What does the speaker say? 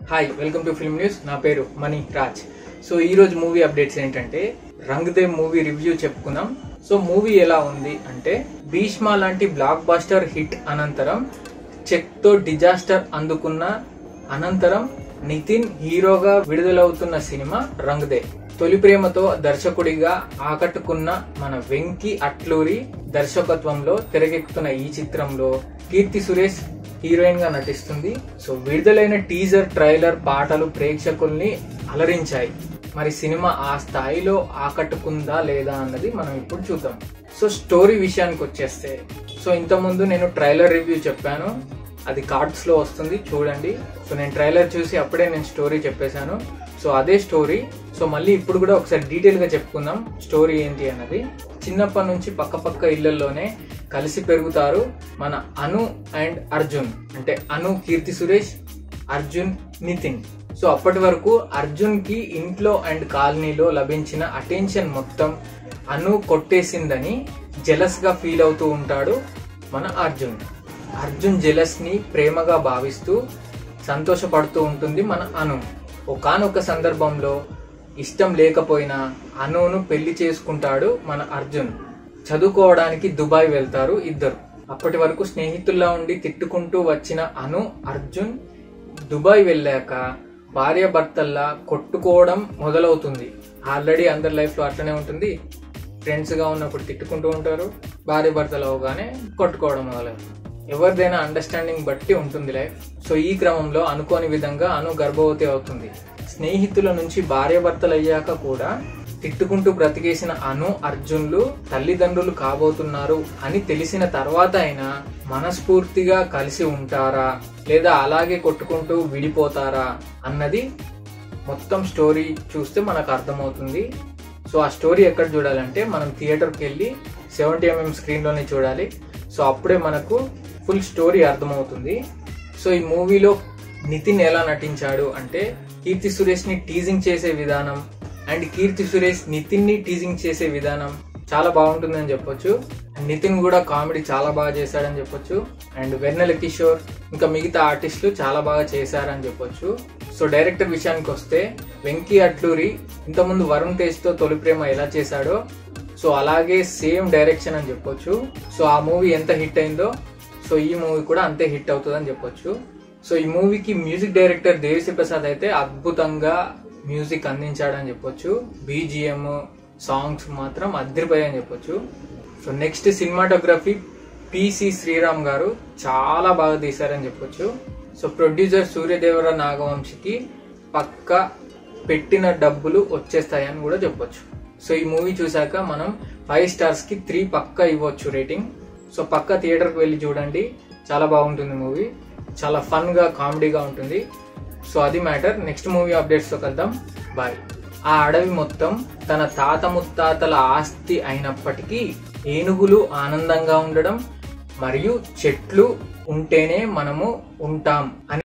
hi welcome to film news నా పేరు మణి Raj so ఈ రోజు మూవీ అప్డేట్స్ ఏంటంటే రంగ్ దే మూవీ రివ్యూ చెప్పుకుందాం సో మూవీ ఎలా ఉంది అంటే భీష్మ లాంటి బ్లాక్ బాస్టర్ హిట్ అనంతరం చెక్ తో డిజాస్టర్ అందుకున్న అనంతరం నితిన్ హీరోగా విడుదలవుతున్న సినిమా రంగ్ దే తొలి ప్రేమతో దర్శకుడిగా ఆకట్టుకున్న మన వెంకీ అట్లూరి దర్శకత్వంలో తెరకెక్కుతున్న ఈ చిత్రంలో కీర్తి సురేష్ హీరోయిన్ గా నటిస్తుంది సో విడుదలైన టీజర్ ట్రైలర్ పాటలు ప్రేక్షకుల్ని అలరించాయి మరి సినిమా ఆ స్థాయిలో ఆకట్టుకుందా లేదా అన్నది మనం ఇప్పుడు చూద్దాం సో స్టోరీ విషయానికి వచ్చేస్తే సో ఇంతకుముందు నేను ట్రైలర్ రివ్యూ చెప్పాను అది కార్డ్స్ లో వస్తుంది చూడండి సో నేను ట్రైలర్ చూసి అప్పుడే నేను స్టోరీ చెప్పేశాను సో అదే స్టోరీ సో మళ్ళీ ఇప్పుడు కూడా ఒకసారి డీటెయిల్ గా చెప్పుకుందాం స్టోరీ ఏంటి అన్నది చిన్నప్పటి నుంచి పక్క పక్క ఇళ్లలోనే కలిసి పెరుగుతారు మన అను అండ్ అర్జున్ అంటే అను కీర్తి సురేష్ అర్జున్ నితిన్ సో అప్పటి వరకు అర్జున్ కి ఇంట్లో అండ్ కాలనీలో లభించిన అటెన్షన్ మొత్తం అను కొట్టేసిందని జెలస్ గా ఫీల్ అవుతూ ఉంటాడు మన అర్జున్ అర్జున్ జెలస్ ని ప్రేమగా భావిస్తూ సంతోషపడుతూ ఉంటుంది మన అను ఒకానొక సందర్భంలో ఇష్టం లేకపోయినా అనును పెళ్లి చేసుకుంటాడు మన అర్జున్ చదువుకోవడానికి దుబాయ్ వెళ్తారు ఇద్దరు అప్పటి వరకు స్నేహితుల్లా ఉండి తిట్టుకుంటూ వచ్చిన అను అర్జున్ దుబాయ్ వెళ్ళాక భార్యాభర్తల్లా కొట్టుకోవడం మొదలవుతుంది ఆల్రెడీ అందరి లైఫ్ లో అట్లనే ఉంటుంది ఫ్రెండ్స్ గా ఉన్నప్పుడు తిట్టుకుంటూ ఉంటారు భార్య భర్తలు అవగానే కొట్టుకోవడం మొదలవుతుంది ఎవరిదైనా అండర్స్టాండింగ్ బట్టి ఉంటుంది లైఫ్ సో ఈ క్రమంలో అనుకోని విధంగా అను గర్భవతి అవుతుంది స్నేహితుల నుంచి భార్యాభర్తలు అయ్యాక కూడా తిట్టుకుంటూ బ్రతికేసిన అను అర్జున్లు తల్లిదండ్రులు కాబోతున్నారు అని తెలిసిన తర్వాత అయినా మనస్ఫూర్తిగా కలిసి ఉంటారా లేదా అలాగే కొట్టుకుంటూ విడిపోతారా అన్నది మొత్తం స్టోరీ చూస్తే మనకు అర్థమవుతుంది సో ఆ స్టోరీ ఎక్కడ చూడాలంటే మనం థియేటర్కి వెళ్ళి సెవెంటీ ఎంఎం స్క్రీన్లోనే చూడాలి సో అప్పుడే మనకు ఫుల్ స్టోరీ అర్థమవుతుంది సో ఈ మూవీలో నితిన్ ఎలా నటించాడు అంటే కీర్తి సురేష్ ని టీజింగ్ చేసే విధానం అండ్ కీర్తి సురేష్ నితిన్ ని టీజింగ్ చేసే విధానం చాలా బాగుంటుందని చెప్పొచ్చు నితిన్ కూడా కామెడీ చాలా బాగా చేశాడని చెప్పొచ్చు అండ్ వెన్నెల కిషోర్ ఇంకా మిగతా ఆర్టిస్టులు చాలా బాగా చేశారని చెప్పొచ్చు సో డైరెక్టర్ విషయానికి వస్తే వెంకీ అట్లూరి ఇంతకుముందు వరుణ్ తేజ్ తో తొలి ప్రేమ ఎలా చేశాడో సో అలాగే సేమ్ డైరెక్షన్ అని చెప్పొచ్చు సో ఆ మూవీ ఎంత హిట్ అయిందో సో ఈ మూవీ కూడా అంతే హిట్ అవుతుందని చెప్పొచ్చు సో ఈ మూవీకి మ్యూజిక్ డైరెక్టర్ దేవిశ్రీ ప్రసాద్ అయితే అద్భుతంగా మ్యూజిక్ అందించాడని చెప్పొచ్చు బీజిఎం సాంగ్స్ మాత్రం అద్దరిపోయాయని చెప్పొచ్చు so next cinematography PC Sreeram garu చాలా బాగా తీశారని చెప్పొచ్చు సో ప్రొడ్యూసర్ సూర్యదేవర నాగవంశికి పక్క పెట్టిన డబ్బులు వచ్చేస్తాయని కూడా చెప్పొచ్చు సో ఈ మూవీ చూసాక మనం ఫైవ్ స్టార్స్ కి త్రీ పక్క ఇవ్వచ్చు రేటింగ్ సో పక్క థియేటర్ కి వెళ్ళి చూడండి చాలా బాగుంటుంది మూవీ చాలా ఫన్ గా కామెడీగా ఉంటుంది సో అది మ్యాటర్ నెక్స్ట్ మూవీ అప్డేట్స్ తో కలుద్దాం బాయ్ ఆ అడవి మొత్తం తన తాత ముత్తాతల ఆస్తి అయినప్పటికీ ఏనుగులు ఆనందంగా ఉండడం మరియు చెట్లు ఉంటేనే మనము ఉంటాం అని